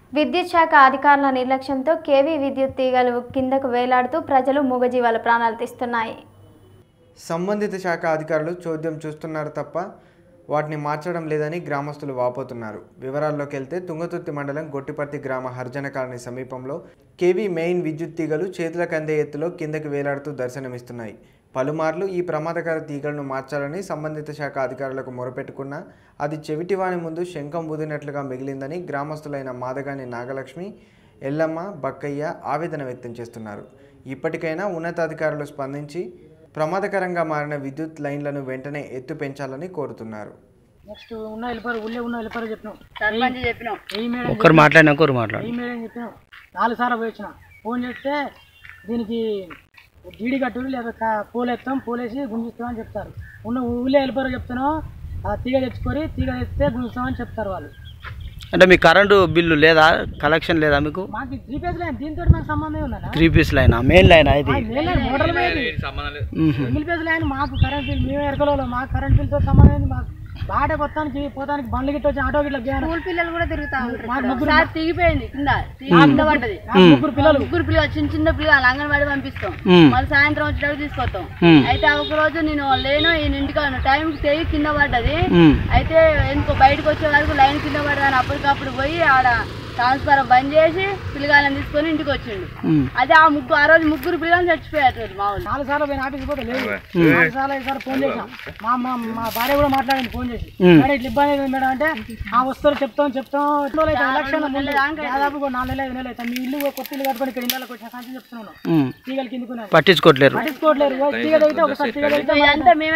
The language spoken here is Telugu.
విద్యుత్ శాఖ అధికారుల నిర్లక్ష్యంతో కేవీ విద్యుత్ తీగలు కిందకు వేలాడుతూ ప్రజలు మూగజీవాల ప్రాణాలు తీస్తున్నాయి సంబంధిత శాఖ అధికారులు చోద్యం చూస్తున్నారు తప్ప వాటిని మార్చడం లేదని గ్రామస్తులు వాపోతున్నారు వివరాల్లోకి వెళ్తే తుంగతుర్తి మండలం గొట్టిపర్తి గ్రామ హర్జన కాలనీ సమీపంలో కేవీ మెయిన్ విద్యుత్ తీగలు చేతులకు అందే ఎత్తులో కిందకి వేలాడుతూ దర్శనమిస్తున్నాయి పలుమార్లు ఈ ప్రమాదకర తీగలను మార్చాలని సంబంధిత శాఖ అధికారులకు మొరపెట్టుకున్నా అది చెవిటివాని ముందు శంఖం ఊదినట్లుగా మిగిలిందని గ్రామస్తులైన మాదగాని నాగలక్ష్మి ఎల్లమ్మ బక్కయ్య ఆవేదన వ్యక్తం చేస్తున్నారు ఇప్పటికైనా ఉన్నతాధికారులు స్పందించి ప్రమాదకరంగా మారిన విద్యుత్ లైన్లను వెంటనే ఎత్తు పెంచాలని కోరుతున్నారు నెక్స్ట్ ఉన్న వెళ్ళిపోరు ఊళ్ళో ఉన్న వెళ్ళిపోరు చెప్పినాం సర్పంచ్ చెప్పినాం వెయ్యి మేడం ఒక్కరు మాట్లాడినా ఒకరు మాట్లాడు వెయ్యి మేడం చెప్పినాం నాలుగు సార్లు పోయి వచ్చిన ఫోన్ చేస్తే దీనికి జీడి కట్టుడు లేదా కా- పూలు ఎత్తాం పూలేసి గుంజిస్తాం అని చెప్తారు ఉన్న ఊళ్ళో వెళ్ళిపోరు చెప్తున్నాం ఆ తీగ తెచ్చుకొని తీగ తెస్తే గుంజిస్తామని చెప్తారు వాళ్ళు అంటే మీ కరెంటు బిల్లు లేదా కలెక్షన్ లేదా మీకు మాకు త్రీ పేజ్ లైన్ దీంతో మాకు సంబంధం ఉందన్న త్రీ పీస్ లైనా మెయిన్ లైనా ఇది మోటార్ పోయేది మ్మ్. సింగిల్ పేజ్ లైన్ మాకు కరెంట్ బిల్ మేము ఎరకలో మాకు కరెంట్ బిల్తో సంబంధం ఏంది మాకు బాట కొత్తానికి పోతానికి బండ్లు గిట్ట వచ్చి ఆటో గిట్ల దిగాను. స్కూల్ పిల్లలు కూడా తిరుగుతా ఉంటారు మాకు ఇక్కడ. ముగ్గురు ఒకసారి తెగిపోయింది కింద తెగి కింద పడ్డది నాకు ముగ్గురు పిల్లలు ముగ్గురు పిల్లలు చిన్న చిన్న పిల్లలు అంగన్వాడి పంపిస్తాం మ్మ్. మళ్ళీ సాయంత్రం వచ్చేటప్పుడు తీసుకొస్తాం మ్మ్. అయితే ఒక రోజు నేను లేను ఈయన ఇంటికి టైంకి తెగి కింద పడ్డది మ్మ్. అయితే ఎందుకో బయటకు వచ్చే వరకు లైన్ కింద పడదని అప్పటికప్పుడు పోయి ఆడ ట్రాన్స్ఫర్ బంద్ చేసి పిల్లగాళ్ళని తీసుకొని ఇంటికి వచ్చిండు మ్మ్. అదే ఆ ముగ్గురు ఆ రోజు ముగ్గురు పిల్లలు చచ్చిపోయారు మా వాళ్ళు నాలుగు సార్లు పోయిన ఆఫీస్ పోతే లేదు నాలుగు సార్లు ఐదు సార్లు ఫోన్ చేసాం మా మా మా భార్య కూడా మాట్లాడింది ఫోన్ చేసి మ్మ్. మేడం ఇట్లా ఇబ్బంది అయింది మేడం అంటే ఆ వస్తువులు చెప్తాం చెప్తాం ఎట్లా అయితే ఎలక్షన్ ముందు దాదాపు ఒక నాలుగు నెలలు ఐదు నెలలు అవుతాయి మీ ఇల్లు కొత్త ఇల్లు కట్టుకొని ఇక్కడ ఇళ్ళకి వచ్చిన సంచి చెప్తున్నాను మ్మ్. తీగలు కిందుకున్నాను పట్టించుకోవట్లేరు పట్టించుకోవట్లేదు ఓ తీగ అయితే ఒకసారి తీగ అయితే అంతా మేమే